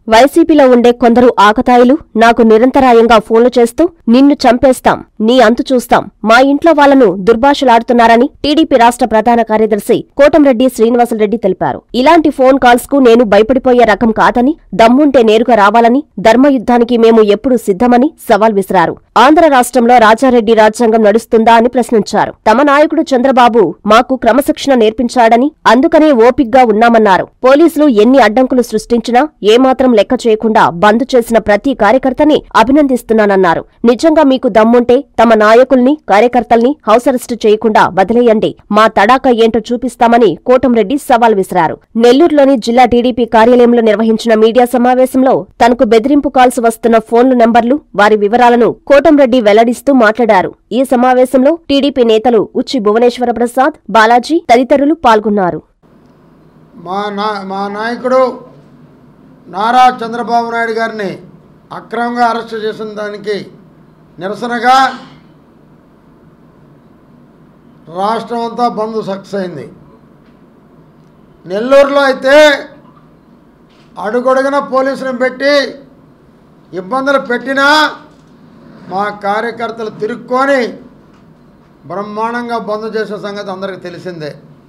వైసీపీలో ఉండే కొందరు ఆకతాయిలు నాకు నిరంతరాయంగా ఫోన్లు చేస్తూ నిన్ను చంపేస్తాం నీ అంతు చూస్తాం మా ఇంట్లో వాళ్లను దుర్భాషలాడుతున్నారని టీడీపీ రాష్ట్ర ప్రధాన కార్యదర్శి కోటంరెడ్డి శ్రీనివాసరెడ్డి తెలిపారు ఇలాంటి ఫోన్ కాల్స్ కు నేను భయపడిపోయే రకం కాదని దమ్ముంటే నేరుగా రావాలని ధర్మయుద్ధానికి మేము ఎప్పుడూ సిద్ధమని సవాల్ విసిరారు ఆంధ్ర రాష్ట్రంలో రాజారెడ్డి రాజ్యాంగం నడుస్తుందా అని ప్రశ్నించారు తమ నాయకుడు చంద్రబాబు మాకు క్రమశిక్షణ నేర్పించాడని అందుకనే ఓపిగ్గా ఉన్నామన్నారు పోలీసులు ఎన్ని అడ్డంకులు సృష్టించినా ఏమాత్రం లెక్క చేయకుండా బంద్ చేసిన ప్రతి కార్యకర్తని అభినందిస్తున్నానన్నారు నిజంగా మీకు దమ్ముంటే తమ నాయకుల్ని కార్యకర్తల్ని హౌస్ అరెస్టు చేయకుండా వదిలేయండి మా తడాకా ఏంటో చూపిస్తామని కోటంరెడ్డి సవాల్ విసిరారు నెల్లూరులోని జిల్లా టీడీపీ కార్యాలయంలో నిర్వహించిన మీడియా సమావేశంలో తనకు బెదిరింపు కాల్స్ వస్తున్న ఫోన్లు నెంబర్లు వారి వివరాలను కోటంరెడ్డి వెల్లడిస్తూ మాట్లాడారు ఈ సమావేశంలో టీడీపీ నేతలు ఉచ్చి భువనేశ్వర ప్రసాద్ బాలాజీ తదితరులు పాల్గొన్నారు మా నా మా నాయకుడు నారా చంద్రబాబు నాయుడు గారిని అక్రమంగా అరెస్ట్ చేసిన దానికి నిరసనగా రాష్ట్రం అంతా బంద్ సక్సెస్ అయింది నెల్లూరులో అయితే అడుగడుగున పోలీసులను పెట్టి ఇబ్బందులు పెట్టినా మా కార్యకర్తలు తిరుక్కొని బ్రహ్మాండంగా బంద్ చేసే సంగతి అందరికీ తెలిసిందే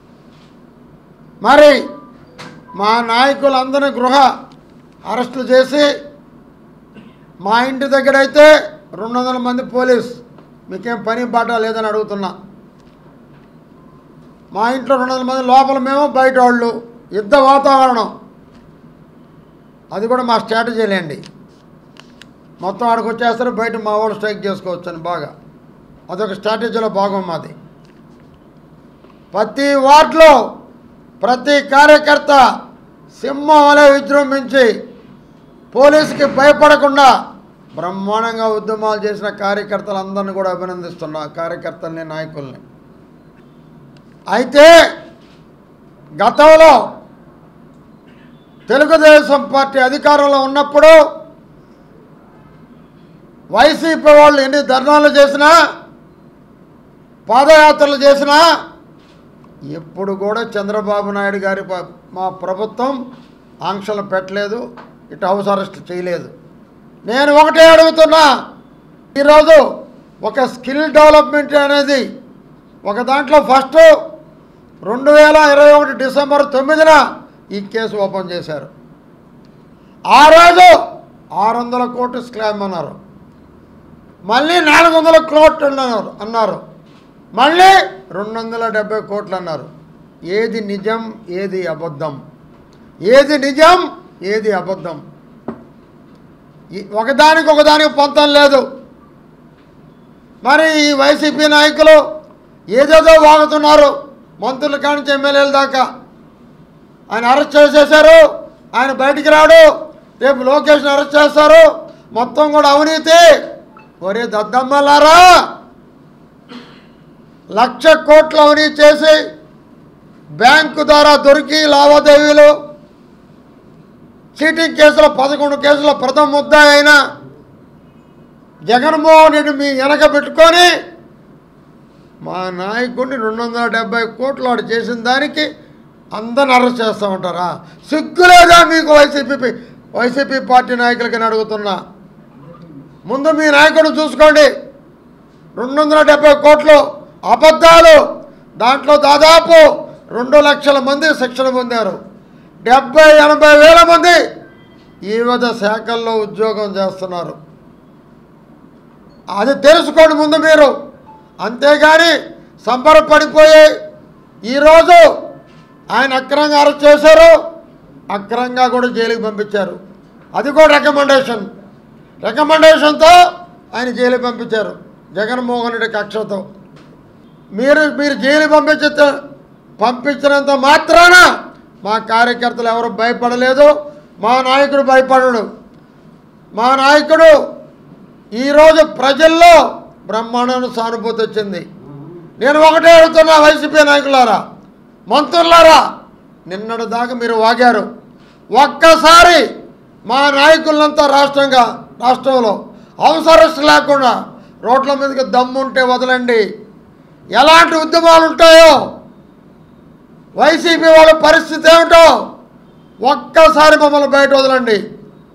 మరి మా నాయకులందరినీ గృహ అరెస్టులు చేసి మా ఇంటి దగ్గర అయితే రెండు వందల మంది పోలీస్ మీకేం పని బాట లేదని అడుగుతున్నా మా ఇంట్లో రెండు వందల మంది లోపల మేము బయట వాళ్ళు యుద్ధ వాతావరణం అది కూడా మా స్ట్రాటజీలేండి మొత్తం ఆడికి వచ్చేస్తారు బయట మా వాళ్ళు స్ట్రైక్ చేసుకోవచ్చు అని బాగా అదొక స్ట్రాటజీలో భాగం మాది ప్రతి వార్డులో ప్రతి కార్యకర్త సింహం వలె విజృంభించి పోలీసుకి భయపడకుండా బ్రహ్మాండంగా ఉద్యమాలు చేసిన కార్యకర్తలందరినీ కూడా అభినందిస్తున్నా కార్యకర్తల్ని నాయకుల్ని అయితే గతంలో తెలుగుదేశం పార్టీ అధికారంలో ఉన్నప్పుడు వైసీపీ వాళ్ళు ఎన్ని ధర్నాలు చేసినా పాదయాత్రలు చేసినా ఎప్పుడు కూడా చంద్రబాబు నాయుడు గారి ప- మా ప్రభుత్వం ఆంక్షలు పెట్టలేదు ఇటు హౌస్ అరెస్ట్ చేయలేదు నేను ఒకటే అడుగుతున్నా ఈరోజు ఒక స్కిల్ డెవలప్మెంట్ అనేది ఒక దాంట్లో ఫస్ట్ రెండు వేల ఇరవై ఒకటి డిసెంబర్ తొమ్మిదిన ఈ కేసు ఓపెన్ చేశారు ఆ రోజు ఆరు వందల కోట్లు స్లామ్ అన్నారు మళ్ళీ నాలుగు వందల కోట్లు అన్నారు అన్నారు మళ్ళీ రెండు వందల డెబ్బై కోట్లు అన్నారు ఏది నిజం ఏది అబద్ధం ఏది నిజం ఏది అబద్ధం ఈ- ఒకదానికి ఒకదానికి పొంతం లేదు మరి ఈ వైసీపీ నాయకులు ఏదేదో వాగుతున్నారు మంత్రుల కానించి ఎమ్మెల్యేల దాకా ఆయన అరెస్ట్ చేసేశారు ఆయన బయటికి రాడు రేపు లోకేష్ని అరెస్ట్ చేస్తారు మొత్తం కూడా అవినీతి ఒరే దద్దమ్మలారా లక్ష కోట్ల అవినీతి చేసి బ్యాంకు ద్వారా దొరికి లావాదేవీలు చీటింగ్ కేసులో పదకొండు కేసుల ప్రథమ ముద్దాయి అయిన జగన్మోహన్ రెడ్డి మీ వెనక పెట్టుకొని మా నాయకుడిని రెండు వందల డెబ్బై కోట్లు వాడు చేసిన దానికి అందరిని అరెస్ట్ చేస్తూ ఉంటారా సిగ్గు లేదా మీకు వైసీపీ వైసీపీ పార్టీ నాయకులకి అడుగుతున్నా ముందు మీ నాయకుడు చూసుకోండి రెండు వందల డెబ్బై కోట్లు అబద్ధాలు దాంట్లో దాదాపు రెండు లక్షల మంది శిక్షణ పొందారు డెబ్బై ఎనభై వేల మంది వివిధ శాఖల్లో ఉద్యోగం చేస్తున్నారు అది తెలుసుకోండి ముందు మీరు అంతేగాని సంబరపడిపోయి ఈరోజు ఆయన అక్రంగా అరెస్ట్ చేశారు అక్రంగా కూడా జైలుకి పంపించారు అది కూడా రికమెండేషన్ రికమెండేషన్తో ఆయన జైలుకి పంపించారు జగన్మోహన్ రెడ్డి కక్షతో మీరు మీరు జైలు పంపించ పంపించినంత మాత్రాన మా కార్యకర్తలు ఎవరు భయపడలేదు మా నాయకుడు భయపడడు మా నాయకుడు ఈరోజు ప్రజల్లో బ్రహ్మాండమైన సానుభూతి వచ్చింది నేను ఒకటే అడుగుతున్నా వైసీపీ నాయకులారా మంత్రులారా నిన్నటి దాకా మీరు వాగారు ఒక్కసారి మా నాయకులంతా రాష్ట్రంగా రాష్ట్రంలో అవసరస్ లేకుండా రోడ్ల మీదకి దమ్ముంటే వదలండి ఎలాంటి ఉద్యమాలు ఉంటాయో వైసీపీ వాళ్ళ పరిస్థితి ఏమిటో ఒక్కసారి మమ్మల్ని బయట వదలండి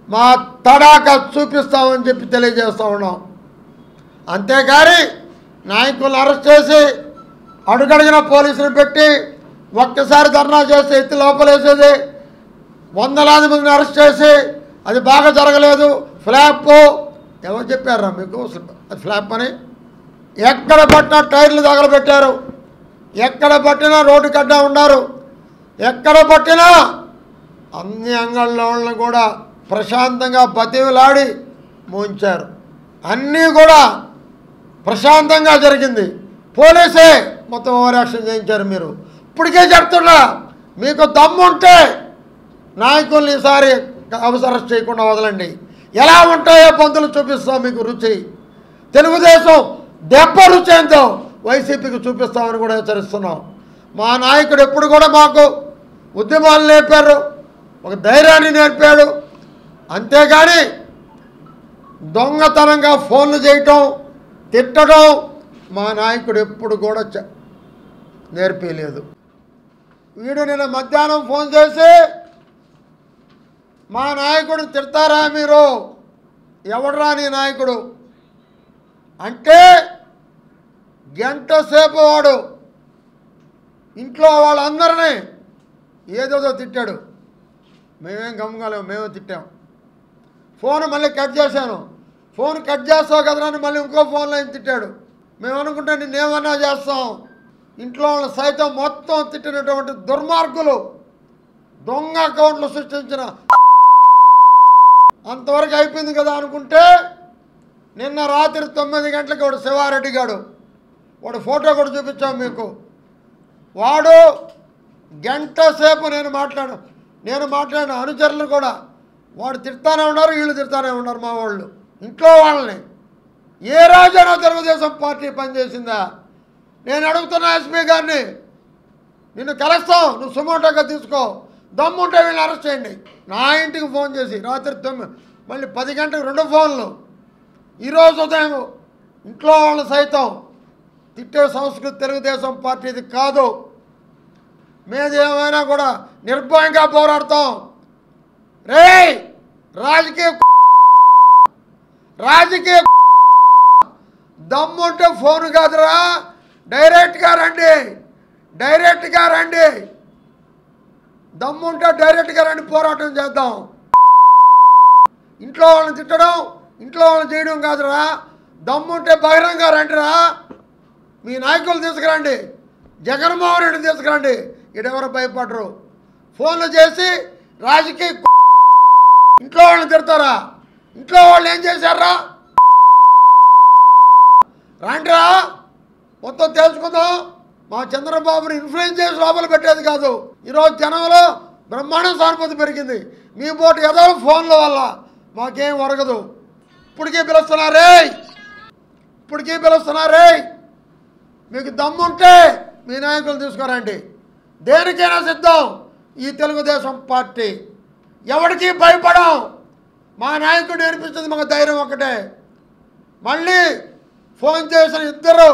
మా తడాక చూపిస్తామని చెప్పి తెలియజేస్తూ ఉన్నాం అంతేగాని నాయకులను అరెస్ట్ చేసి అడుగడిగిన పోలీసులు పెట్టి ఒక్కసారి ధర్నా చేసి ఎత్తి లోపలేసేది వందలాది మందిని అరెస్ట్ చేసి అది బాగా జరగలేదు ఫ్లాప్ ఎవరు చెప్పారా మీకు అసలు అది ఫ్లాప్ అని ఎక్కడ పట్టినా టైర్లు తగలబెట్టారు ఎక్కడ పట్టినా రోడ్డు కడ్డా ఉన్నారు ఎక్కడ పట్టినా అన్ని అంగళ్ళ వాళ్ళని కూడా ప్రశాంతంగా బతిలాడి ముంచారు అన్నీ కూడా ప్రశాంతంగా జరిగింది పోలీసే మొత్తం ఓవర్ యాక్షన్ చేయించారు మీరు ఇప్పటికే చెప్తున్నా మీకు దమ్ముంటే నాయకుల్ని ఈసారి అవసరం చేయకుండా వదలండి ఎలా ఉంటాయో పంతులు చూపిస్తాం మీకు రుచి తెలుగుదేశం దెబ్బ రుచి ఏందో వైసీపీకి చూపిస్తామని కూడా హెచ్చరిస్తున్నాం మా నాయకుడు ఎప్పుడు కూడా మాకు ఉద్యమాలు నేర్పారు ఒక ధైర్యాన్ని నేర్పాడు అంతేగాని దొంగతనంగా ఫోన్లు చేయటం తిట్టడం మా నాయకుడు ఎప్పుడు కూడా చ- నేర్పించలేదు వీడు నిన్న మధ్యాహ్నం ఫోన్ చేసి మా నాయకుడు తిడతారా మీరు ఎవడరా నీ నాయకుడు అంటే గంట సేపు వాడు ఇంట్లో వాళ్ళందరినీ ఏదేదో తిట్టాడు మేమేం గమ్మగాలేము మేమే తిట్టాం ఫోన్ మళ్ళీ కట్ చేశాను ఫోన్ కట్ చేస్తావు కదరా అని మళ్ళీ ఇంకో ఫోన్లో ఆయన తిట్టాడు మేము అనుకుంటే నిన్నేమన్నా చేస్తాం ఇంట్లో వాళ్ళని సైతం మొత్తం తిట్టినటువంటి దుర్మార్గులు దొంగ అకౌంట్లు సృష్టించిన అంతవరకు అయిపోయింది కదా అనుకుంటే నిన్న రాత్రి తొమ్మిది గంటలకు వాడు శివారెడ్డి గాడు వాడు ఫోటో కూడా చూపించాం మీకు వాడు గంట సేపు నేను మాట్లాడు నేను మాట్లాడిన అనుచరులు కూడా వాడు తిడతానే ఉన్నారు వీళ్ళు తిడతానే ఉన్నారు మా వాళ్ళు ఇంట్లో వాళ్ళని ఏ రోజైనా తెలుగుదేశం పార్టీ పనిచేసిందా నేను అడుగుతున్నా ఎస్పీ గారిని నిన్ను కలుస్తాం నువ్వు సుమోటోగా తీసుకో దమ్ముంటే వీళ్ళని అరెస్ట్ చేయండి నా ఇంటికి ఫోన్ చేసి రాత్రి తొమ్మిది మళ్ళీ పది గంటలకు రెండు ఫోన్లు ఈరోజు ఉదయం ఇంట్లో వాళ్ళు సైతం తిట్టే సంస్కృతి తెలుగుదేశం పార్టీది కాదు మీద ఏమైనా కూడా నిర్భయంగా పోరాడతాం రే రాజకీయ రాజకీయ దమ్ముంటే ఫోన్ కాదురా డైరెక్ట్గా రండి డైరెక్ట్గా రండి దమ్ముంటే డైరెక్ట్గా రండి పోరాటం చేద్దాం ఇంట్లో వాళ్ళని తిట్టడం ఇంట్లో వాళ్ళని చేయడం కాదురా దమ్ముంటే బహిరంగ రండిరా మీ నాయకులు తీసుకురండి జగన్మోహన్ రెడ్డి తీసుకురండి ఇడెవరు భయపడరు ఫోన్లు చేసి రాజకీయ ఇంట్లో వాళ్ళని తిడతారా ఇంట్లో వాళ్ళు ఏం చేశారా రాండిరా మొత్తం తెలుసుకుందాం మా చంద్రబాబుని ఇన్ఫ్లుయెన్స్ చేసి లోపల పెట్టేది కాదు ఈరోజు జనంలో బ్రహ్మాండం సానుభూతి పెరిగింది మీ పోటీ ఏదో ఫోన్ల వల్ల మాకేం ఒరగదు ఇప్పటికీ పిలుస్తున్నారే ఇప్పటికీ పిలుస్తున్నారే మీకు దమ్ముంటే మీ నాయకులు తీసుకురండి దేనికైనా సిద్ధం ఈ తెలుగుదేశం పార్టీ ఎవరికి భయపడం మా నాయకుడు నేర్పించింది మాకు ధైర్యం ఒకటే మళ్ళీ ఫోన్ చేసిన ఇద్దరు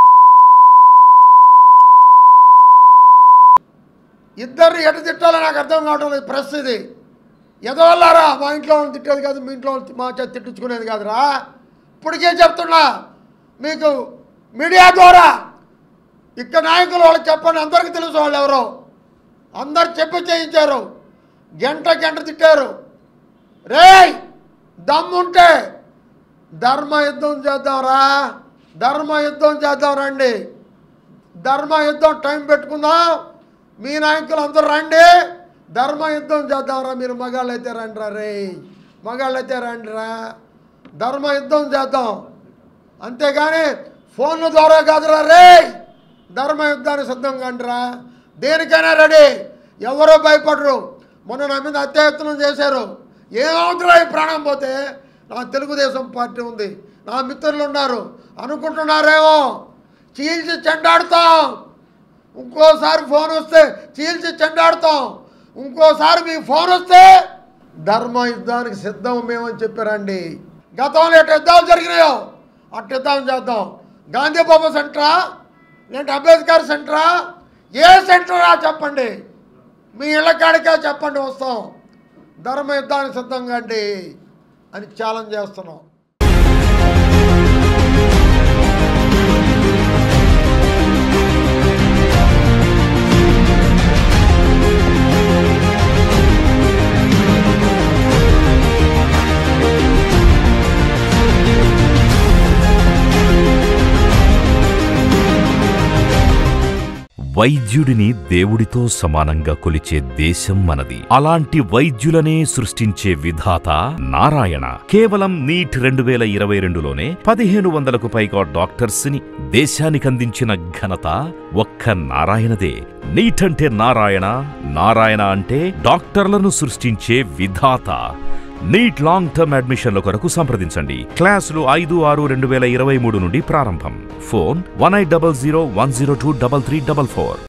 ఇద్దరు ఎటు తిట్టాలో నాకు అర్థం కావడం లేదు ప్రెస్ ఇది ఎదవల్లారా మా ఇంట్లో వాళ్ళని తిట్టేది కాదు మీ ఇంట్లో వాళ్ళని మా చేతి తిట్టించుకునేది కాదురా ఇప్పటికే చెప్తున్నా మీకు మీడియా ద్వారా ఇక్కడ నాయకులు వాళ్ళకి చెప్పండి అందరికీ తెలుసు వాళ్ళు ఎవరో అందరు చెప్పి చేయించారు గంట గంట తిట్టారు రేయ్ దమ్ముంటే ధర్మ యుద్ధం చేద్దాంరా ధర్మ యుద్ధం చేద్దాం రండి ధర్మ యుద్ధం టైం పెట్టుకుందాం మీ నాయకులు అందరూ రండి ధర్మ యుద్ధం చేద్దాంరా మీరు మగాళ్ళు అయితే రండిరా రే మగాళ్ళు అయితే రండిరా ధర్మ యుద్ధం చేద్దాం అంతేగాని ఫోన్ల ద్వారా కాదురా రే ధర్మ యుద్ధానికి సిద్ధం కండిరా దేనికైనా రెడీ ఎవరో భయపడరు మొన్న నా మీద అత్యయత్నం చేశారు ఏమవుతుందా ఈ ప్రాణం పోతే నా తెలుగుదేశం పార్టీ ఉంది నా మిత్రులు ఉన్నారు అనుకుంటున్నారేమో చీల్చి చెండాడుతాం ఇంకోసారి ఫోన్ వస్తే చీల్చి చెండాడుతాం ఇంకోసారి మీ ఫోన్ వస్తే ధర్మ యుద్ధానికి సిద్ధం మేమని చెప్పారండి గతంలో ఎటు యుద్ధాలు జరిగినాయో అటు యుద్ధం చేద్దాం గాంధీ బాబా సెంటరా లేదంటే అంబేద్కర్ సెంటరా ఏ సెంటరా చెప్పండి మీ ఇళ్ళ కాడికే చెప్పండి వస్తాం ధర్మ యుద్ధానికి సిద్ధంగా అండి అని ఛాలెంజ్ చేస్తున్నాం వైద్యుడిని దేవుడితో సమానంగా కొలిచే దేశం మనది అలాంటి వైద్యులనే సృష్టించే విధాత నారాయణ కేవలం నీట్ రెండు వేల ఇరవై రెండులోనే పదిహేను వందలకు పైగా డాక్టర్స్ ని దేశానికందించిన ఘనత ఒక్క నారాయణదే నీట్ అంటే నారాయణ నారాయణ అంటే డాక్టర్లను సృష్టించే విధాత నీట్ లాంగ్ టర్మ్ అడ్మిషన్ల కొరకు సంప్రదించండి క్లాసులు ఐదు ఆరు రెండు వేల ఇరవై మూడు నుండి ప్రారంభం phone one eight double zero one zero two double three double four